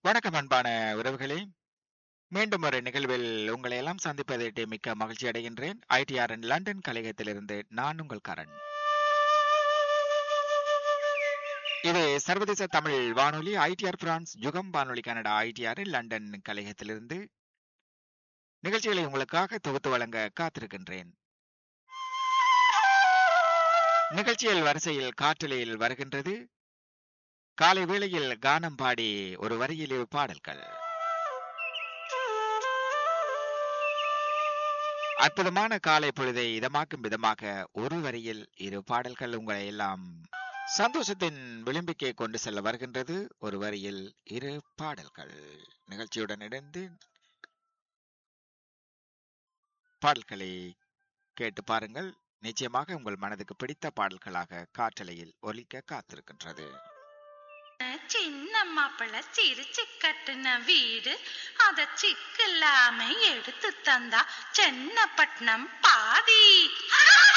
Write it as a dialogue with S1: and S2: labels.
S1: வணக்கம் அன்பான உறவுகளே மீண்டும் ஒரு நிகழ்வில் உங்களை எல்லாம் சந்திப்பதற்கு மிக்க மகிழ்ச்சி அடைகின்றேன் ஐடிஆர் லண்டன் கலையகத்திலிருந்து நான் உங்கள் கரண் இது சர்வதேச தமிழ் வானொலி ஐடிஆர் பிரான்ஸ் யுகம் வானொலி கனடா ஐடிஆர் லண்டன் கலையகத்திலிருந்து நிகழ்ச்சிகளை உங்களுக்காக தொகுத்து வழங்க காத்திருக்கின்றேன் நிகழ்ச்சியில் வரிசையில் காற்றலையில் வருகின்றது காலை வேளையில் கானம் பாடி ஒரு வரியில் இரு பாடல்கள் அற்புதமான காலை பொழுதை இதமாக்கும் விதமாக ஒரு வரியில் இரு பாடல்கள் உங்களை எல்லாம் சந்தோஷத்தின் விளிம்பிக்கே கொண்டு செல்ல வருகின்றது ஒரு வரியில் இரு பாடல்கள் நிகழ்ச்சியுடன் இணைந்து பாடல்களை கேட்டு பாருங்கள் நிச்சயமாக உங்கள் மனதுக்கு பிடித்த பாடல்களாக காற்றலையில் ஒலிக்க காத்திருக்கின்றது
S2: சின்ன மாப்பிள்ள சிரிச்சு கட்டுன வீடு அத சிக்கில்லாம எடுத்து தந்தா சென்னப்பட்டினம் பாதி